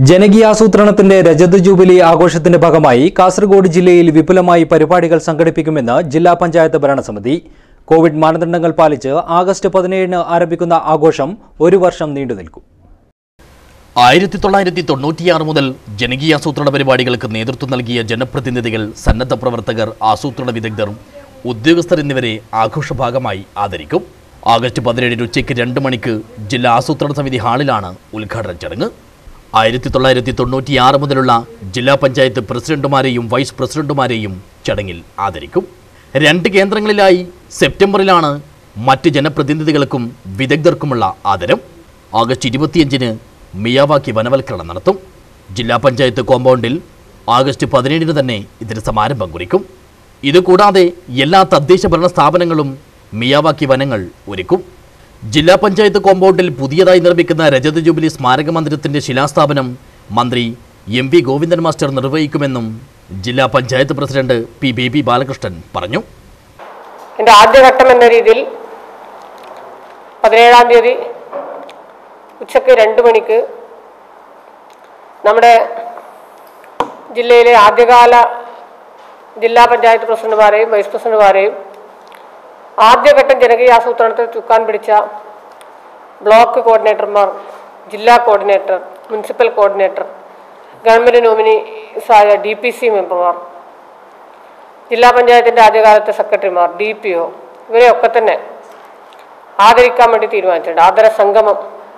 ജനകീയാസൂത്രണത്തിന്റെ രജത ജൂബിലി ആഘോഷത്തിന്റെ ഭാഗമായി കാസർഗോഡ് ജില്ലയിൽ വിപുലമായി പരിപാടികൾ സംഘടിപ്പിക്കുമെന്ന് ജില്ലാ പഞ്ചായത്ത് ഭരണസമിതി കോവിഡ് മാനദണ്ഡങ്ങൾ പാലിച്ച് ആഗസ്റ്റ് പതിനേഴിന് ആരംഭിക്കുന്ന ആഘോഷം ഒരു വർഷം നീണ്ടുനിൽക്കും ആയിരത്തി തൊള്ളായിരത്തി തൊണ്ണൂറ്റിയാറ് മുതൽ ജനകീയാസൂത്രണ പരിപാടികൾക്ക് നേതൃത്വം നൽകിയ ജനപ്രതിനിധികൾ സന്നദ്ധ പ്രവർത്തകർ ആസൂത്രണ വിദഗ്ധർ ഉദ്യോഗസ്ഥർ എന്നിവരെ ആഘോഷഭാഗമായി ആദരിക്കും ആഗസ്റ്റ് പതിനേഴിന് ഉച്ചയ്ക്ക് രണ്ട് മണിക്ക് ജില്ലാ ആസൂത്രണ സമിതി ഹാളിലാണ് ഉദ്ഘാടന ചടങ്ങ് ആയിരത്തി തൊള്ളായിരത്തി തൊണ്ണൂറ്റിയാറ് മുതലുള്ള ജില്ലാ പഞ്ചായത്ത് പ്രസിഡന്റുമാരെയും വൈസ് പ്രസിഡന്റുമാരെയും ചടങ്ങിൽ ആദരിക്കും രണ്ട് കേന്ദ്രങ്ങളിലായി സെപ്റ്റംബറിലാണ് മറ്റ് ജനപ്രതിനിധികൾക്കും വിദഗ്ധർക്കുമുള്ള ആദരം ആഗസ്റ്റ് ഇരുപത്തിയഞ്ചിന് മിയാവാക്കി വനവൽക്കരണം നടത്തും ജില്ലാ പഞ്ചായത്ത് കോമ്പൗണ്ടിൽ ആഗസ്റ്റ് പതിനേഴിന് തന്നെ ഇതിന് സമാരംഭം കുറിക്കും ഇതുകൂടാതെ എല്ലാ തദ്ദേശ ഭരണ സ്ഥാപനങ്ങളും മിയാവാക്കി വനങ്ങൾ ഒരുക്കും ജില്ലാ പഞ്ചായത്ത് കോമ്പൗണ്ടിൽ പുതിയതായി നിർമ്മിക്കുന്ന രജത ജൂബിലി സ്മാരക മന്ദിരത്തിന്റെ ശിലാസ്ഥാപനം മന്ത്രി എം വി ഗോവിന്ദൻ മാസ്റ്റർ നിർവഹിക്കുമെന്നും ജില്ലാ പഞ്ചായത്ത് പ്രസിഡന്റ് പി ബേബി ബാലകൃഷ്ണൻ പറഞ്ഞു എൻ്റെ ആദ്യഘട്ടം എന്ന രീതിയിൽ പതിനേഴാം തീയതി ഉച്ചയ്ക്ക് രണ്ട് മണിക്ക് നമ്മുടെ ജില്ലയിലെ ആദ്യകാല ജില്ലാ പഞ്ചായത്ത് പ്രസിഡന്റുമാരെയും വൈസ് പ്രസിഡന്റുമാരെയും ആദ്യഘട്ടം ജനകീയാസൂത്രണത്തിൽ ചുക്കാൻ പിടിച്ച ബ്ലോക്ക് കോർഡിനേറ്റർമാർ ജില്ലാ കോർഡിനേറ്റർ മുനിസിപ്പൽ കോർഡിനേറ്റർ ഗവൺമെൻറ് നോമിനീസായ ഡി പി സി മെമ്പർമാർ ജില്ലാ പഞ്ചായത്തിൻ്റെ ആദ്യകാലത്തെ സെക്രട്ടറിമാർ ഡി പി ഒ ഇവരെയൊക്കെ തന്നെ ആദരിക്കാൻ വേണ്ടി തീരുമാനിച്ചിട്ടുണ്ട് ആദര സംഗമം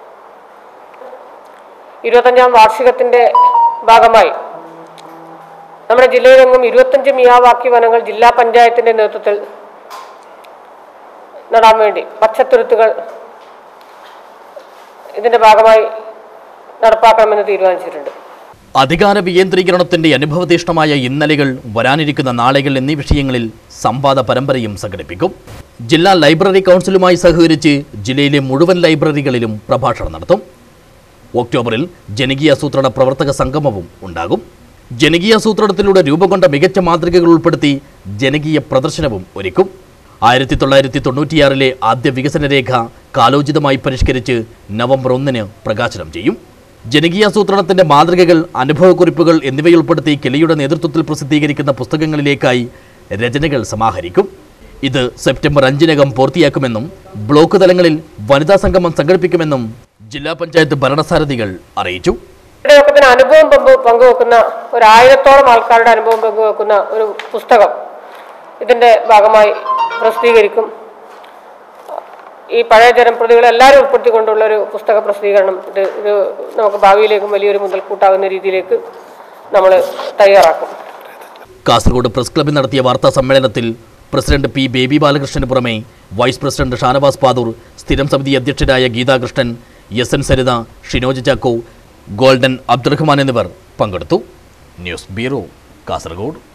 ഇരുപത്തഞ്ചാം വാർഷികത്തിൻ്റെ ഭാഗമായി നമ്മുടെ ജില്ലയിലെങ്ങും ഇരുപത്തഞ്ച് മിയാവാക്കി വനങ്ങൾ ജില്ലാ പഞ്ചായത്തിൻ്റെ നേതൃത്വത്തിൽ നടാൻ വേണ്ടി പച്ചത്തുരുത്തുകൾ ഇതിൻ്റെ ഭാഗമായി നടപ്പാക്കണമെന്ന് തീരുമാനിച്ചിട്ടുണ്ട് അധികാര വികേന്ദ്രീകരണത്തിന്റെ അനുഭവതീഷ്ണമായ ഇന്നലെകൾ വരാനിരിക്കുന്ന നാളുകൾ എന്നീ വിഷയങ്ങളിൽ സംവാദ പരമ്പരയും സംഘടിപ്പിക്കും ജില്ലാ ലൈബ്രറി കൗൺസിലുമായി സഹകരിച്ച് ജില്ലയിലെ മുഴുവൻ ലൈബ്രറികളിലും പ്രഭാഷണം നടത്തും ഒക്ടോബറിൽ ജനകീയാസൂത്രണ പ്രവർത്തക സംഗമവും ഉണ്ടാകും ജനകീയാസൂത്രണത്തിലൂടെ രൂപം കൊണ്ട മികച്ച മാതൃകകൾ ഉൾപ്പെടുത്തി ജനകീയ പ്രദർശനവും ഒരുക്കും ആയിരത്തി തൊള്ളായിരത്തി തൊണ്ണൂറ്റിയാറിലെ ആദ്യ വികസന രേഖ കാലോചിതമായി പരിഷ്കരിച്ച് നവംബർ ഒന്നിന് പ്രകാശനം ചെയ്യും ജനകീയാസൂത്രണത്തിന്റെ മാതൃകകൾ അനുഭവക്കുറിപ്പുകൾ എന്നിവയുൾപ്പെടുത്തി കെലിയുടെ നേതൃത്വത്തിൽ പ്രസിദ്ധീകരിക്കുന്ന പുസ്തകങ്ങളിലേക്കായി രചനകൾ സമാഹരിക്കും ഇത് സെപ്റ്റംബർ അഞ്ചിനകം പൂർത്തിയാക്കുമെന്നും ബ്ലോക്ക് തലങ്ങളിൽ വനിതാ സംഗമം സംഘടിപ്പിക്കുമെന്നും ജില്ലാ പഞ്ചായത്ത് ഭരണസാരഥികൾ അറിയിച്ചു ഇവിടെയൊക്കെ തന്നെ അനുഭവം പങ്കു പങ്കുവെക്കുന്ന ഒരു ആയിരത്തോളം ആൾക്കാരുടെ അനുഭവം പങ്കുവെക്കുന്ന ഒരു പുസ്തകം ഇതിൻ്റെ ഭാഗമായി പ്രസിദ്ധീകരിക്കും ഈ പഴയ ജനപ്രതികളെ എല്ലാവരും ഉൾപ്പെടുത്തിക്കൊണ്ടുള്ള ഒരു പുസ്തക പ്രസിദ്ധീകരണം ഇത് ഇത് നമുക്ക് ഭാവിയിലേക്കും വലിയൊരു മുതൽക്കൂട്ടാകുന്ന രീതിയിലേക്ക് നമ്മൾ തയ്യാറാക്കും കാസർഗോഡ് പ്രസ് ക്ലബ്ബിൽ നടത്തിയ വാർത്താ സമ്മേളനത്തിൽ പ്രസിഡന്റ് പി ബേബി ബാലകൃഷ്ണന് പുറമെ വൈസ് പ്രസിഡന്റ് ഷാനവാസ് പാദൂർ സ്ഥിരം സമിതി അധ്യക്ഷരായ Geethakrishnan S N Saritha Shinoj Chacko golden Abdurahman എന്നിവർ പങ്കെടുത്തു ന്യൂസ് ബ്യൂറോ കാസർഗോഡ്